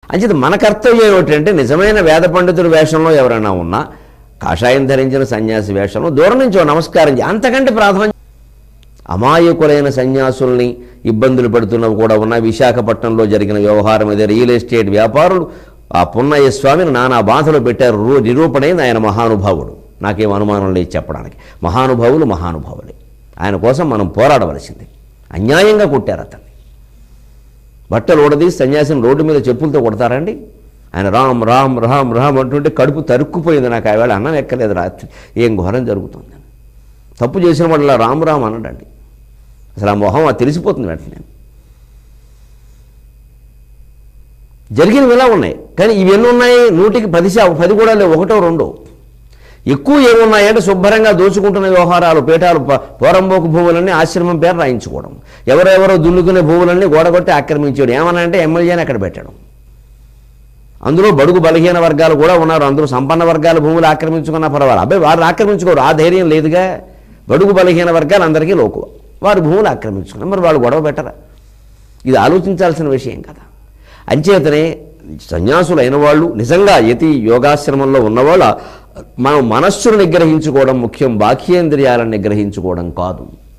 అంచేత మన కర్తవ్యం ఏమిటంటే నిజమైన వేద పండితుడి వేషంలో ఎవరైనా ఉన్నా కాషాయం ధరించిన సన్యాసి వేషంలో దూరం నుంచి ఓ నమస్కారం చేయి అంతకంటే ప్రార్థన అమాయకులైన సన్యాసుల్ని ఇబ్బందులు పెడుతున్నవి కూడా ఉన్న విశాఖపట్నంలో జరిగిన వ్యవహారం అదే రియల్ ఎస్టేట్ వ్యాపారులు ఆ పున్నయ్య స్వామిని నానా బాధలు పెట్టారు రూ- నిరూపణైంది ఆయన మహానుభావుడు నాకేం అనుమానం లేదు చెప్పడానికి మహానుభావులు మహానుభావులే ఆయన కోసం మనం పోరాడవలసింది అన్యాయంగా కొట్టారు అతన్ని బట్టలు ఊడదీసి సన్యాసిని రోడ్డు మీద చెప్పులతో కొడతారండి ఆయన రామ్ రామ్ రామ్ రామ్ అంటుంటే కడుపు తరుక్కుపోయింది నాకు ఆ వేళ అన్నం ఎక్కలేదు రాత్రి ఏం ఘోరం జరుగుతుంది తప్పు చేసిన వాడు ఇలా రామ్ రామ్ అనడండి అసలు ఆ మొహం అది తెలిసిపోతుంది వెంటనే జరిగినవి ఇలా ఉన్నాయి కానీ ఇవి ఎన్ని ఉన్నాయి నూటికి పది శా పది కూడా లేవు ఒకటో రెండో ఎక్కువ ఏమున్నాయంటే శుభ్రంగా దోచుకుంటున్న వ్యవహారాలు పీఠాలు ప- పోరంబోకు భూములన్నీ ఆశ్రమం పేరు రాయించుకోవడం ఎవరెవరో దున్నుకునే భూములన్నీ గోడగొట్టి ఆక్రమించాడు ఏమనంటే ఎమ్మెల్యేని అక్కడ పెట్టడం అందులో బడుగు బలహీన వర్గాలు కూడా ఉన్నారు అందరూ సంపన్న వర్గాల భూములు ఆక్రమించుకున్నా పర్వాలేదు అబ్బాయి వారు ఆక్రమించుకోరు ఆ ధైర్యం లేదుగా బడుగు బలహీన వర్గాలు అందరికీ లోకువ వారు భూములు ఆక్రమించుకున్నారు మరి వాళ్ళు గొడవ పెట్టరా ఇది ఆలోచించాల్సిన విషయం కదా అంచేతనే సన్యాసులైన వాళ్ళు నిజంగా యతి యోగాశ్రమంలో ఉన్నవాళ్ళ మనం మనస్సును నిగ్రహించుకోవడం ముఖ్యం బాహ్యేంద్రియాలను నిగ్రహించుకోవడం కాదు